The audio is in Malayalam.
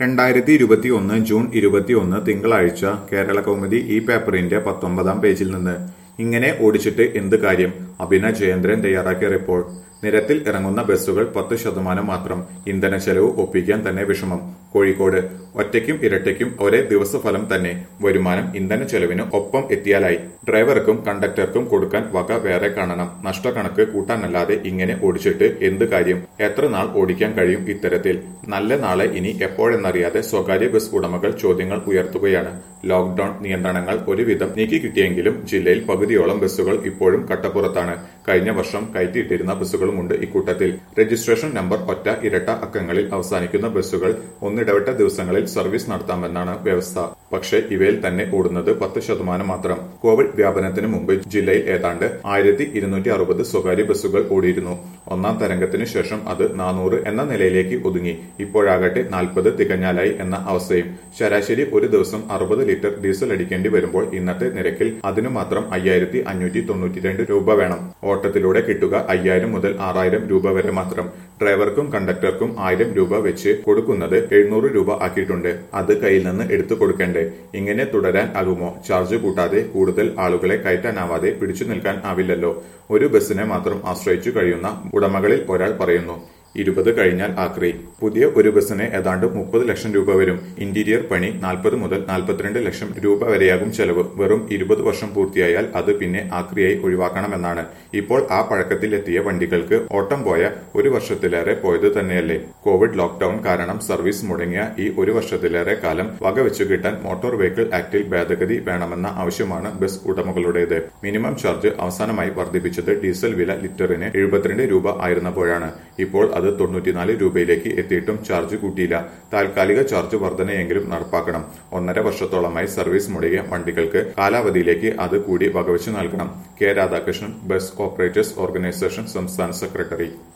രണ്ടായിരത്തി ഇരുപത്തിയൊന്ന് ജൂൺ ഇരുപത്തിയൊന്ന് തിങ്കളാഴ്ച കേരള കൗമുദി ഈ പേപ്പറിന്റെ പത്തൊമ്പതാം പേജിൽ നിന്ന് ഇങ്ങനെ ഓടിച്ചിട്ട് എന്ത് കാര്യം അഭിന ജയേന്ദ്രൻ തയ്യാറാക്കിയ റിപ്പോർട്ട് നിരത്തിൽ ഇറങ്ങുന്ന ബസ്സുകൾ പത്ത് ശതമാനം മാത്രം ഇന്ധന ചെലവ് ഒപ്പിക്കാൻ തന്നെ വിഷമം കോഴിക്കോട് ഒറ്റയ്ക്കും ഇരട്ടയ്ക്കും ഒരേ ദിവസഫലം തന്നെ വരുമാനം ഇന്ധന ചെലവിന് ഒപ്പം എത്തിയാലായി ഡ്രൈവർക്കും കണ്ടക്ടർക്കും കൊടുക്കാൻ വക വേറെ കാണണം നഷ്ടക്കണക്ക് കൂട്ടാനല്ലാതെ ഇങ്ങനെ ഓടിച്ചിട്ട് എന്ത് കാര്യം എത്ര നാൾ ഓടിക്കാൻ കഴിയും ഇത്തരത്തിൽ നല്ല നാളെ ഇനി എപ്പോഴെന്നറിയാതെ സ്വകാര്യ ബസ് ഉടമകൾ ചോദ്യങ്ങൾ ഉയർത്തുകയാണ് ലോക്ഡൌൺ നിയന്ത്രണങ്ങൾ ഒരുവിധം നീക്കി കിട്ടിയെങ്കിലും ജില്ലയിൽ പകുതിയോളം ബസ്സുകൾ ഇപ്പോഴും കട്ടപ്പുറത്താണ് കഴിഞ്ഞ വർഷം കയറ്റിയിട്ടിരുന്ന ബസ്സുകളുമുണ്ട് ഇക്കൂട്ടത്തിൽ രജിസ്ട്രേഷൻ നമ്പർ ഒറ്റ ഇരട്ട അക്കങ്ങളിൽ അവസാനിക്കുന്ന ബസ്സുകൾ ഒന്നിടവിട്ട ദിവസങ്ങളിൽ സർവീസ് നടത്താമെന്നാണ് വ്യവസ്ഥ പക്ഷേ ഇവയിൽ തന്നെ ഓടുന്നത് പത്ത് ശതമാനം മാത്രം കോവിഡ് വ്യാപനത്തിന് മുമ്പ് ജില്ലയിൽ ഏതാണ്ട് ആയിരത്തി ഇരുന്നൂറ്റി അറുപത് സ്വകാര്യ ബസ്സുകൾ ഓടിയിരുന്നു ഒന്നാം തരംഗത്തിനു ശേഷം അത് നാനൂറ് എന്ന നിലയിലേക്ക് ഒതുങ്ങി ഇപ്പോഴാകട്ടെ നാൽപ്പത് തികഞ്ഞാലായി എന്ന അവസ്ഥയും ശരാശരി ഒരു ദിവസം അറുപത് ലിറ്റർ ഡീസൽ അടിക്കേണ്ടി വരുമ്പോൾ ഇന്നത്തെ നിരക്കിൽ അതിനു മാത്രം അയ്യായിരത്തി അഞ്ഞൂറ്റി തൊണ്ണൂറ്റിരണ്ട് രൂപ വേണം ഓട്ടത്തിലൂടെ കിട്ടുക അയ്യായിരം മുതൽ ആറായിരം രൂപ വരെ മാത്രം ഡ്രൈവർക്കും കണ്ടക്ടർക്കും ആയിരം രൂപ വെച്ച് കൊടുക്കുന്നത് എഴുന്നൂറ് രൂപ ആക്കിയിട്ടുണ്ട് അത് കയ്യിൽ നിന്ന് എടുത്തു കൊടുക്കണ്ടേ ഇങ്ങനെ തുടരാൻ ആകുമോ ചാർജ് കൂട്ടാതെ കൂടുതൽ ആളുകളെ കയറ്റാനാവാതെ പിടിച്ചു നിൽക്കാൻ ആവില്ലല്ലോ ഒരു ബസ്സിനെ മാത്രം ആശ്രയിച്ചു കഴിയുന്ന ഉടമകളിൽ ഒരാൾ പറയുന്നു ഇരുപത് കഴിഞ്ഞാൽ ആക്രി പുതിയ ഒരു ബസ്സിന് ഏതാണ്ട് മുപ്പത് ലക്ഷം രൂപ വരും ഇന്റീരിയർ പണി നാൽപ്പത് മുതൽ നാൽപ്പത്തിരണ്ട് ലക്ഷം രൂപ വരെയാകും ചെലവ് വെറും ഇരുപത് വർഷം പൂർത്തിയായാൽ അത് പിന്നെ ആക്രിയായി ഒഴിവാക്കണമെന്നാണ് ഇപ്പോൾ ആ പഴക്കത്തിൽ എത്തിയ വണ്ടികൾക്ക് ഓട്ടം പോയ ഒരു വർഷത്തിലേറെ പോയത് തന്നെയല്ലേ കോവിഡ് ലോക്ഡൌൺ കാരണം സർവീസ് മുടങ്ങിയ ഈ ഒരു വർഷത്തിലേറെ കാലം വകവെച്ചു കിട്ടാൻ മോട്ടോർ വെഹിക്കിൾ ആക്ടിൽ ഭേദഗതി വേണമെന്ന ആവശ്യമാണ് ബസ് ഉടമകളുടേത് മിനിമം ചാർജ് അവസാനമായി വർദ്ധിപ്പിച്ചത് ഡീസൽ വില ലിറ്ററിന് എഴുപത്തിരണ്ട് രൂപ ആയിരുന്നപ്പോഴാണ് ഇപ്പോൾ അത് തൊണ്ണൂറ്റിനാല് രൂപയിലേക്ക് എത്തിയിട്ടും ചാർജ് കൂട്ടിയില്ല താൽക്കാലിക ചാർജ് വർധനയെങ്കിലും നടപ്പാക്കണം ഒന്നര വർഷത്തോളമായി സർവീസ് മുടങ്ങിയ വണ്ടികൾക്ക് കാലാവധിയിലേക്ക് അത് കൂടി വകവെച്ച് നൽകണം K Radhakrishnan bus operators organisation സംസ്ഥാന സെക്രട്ടറി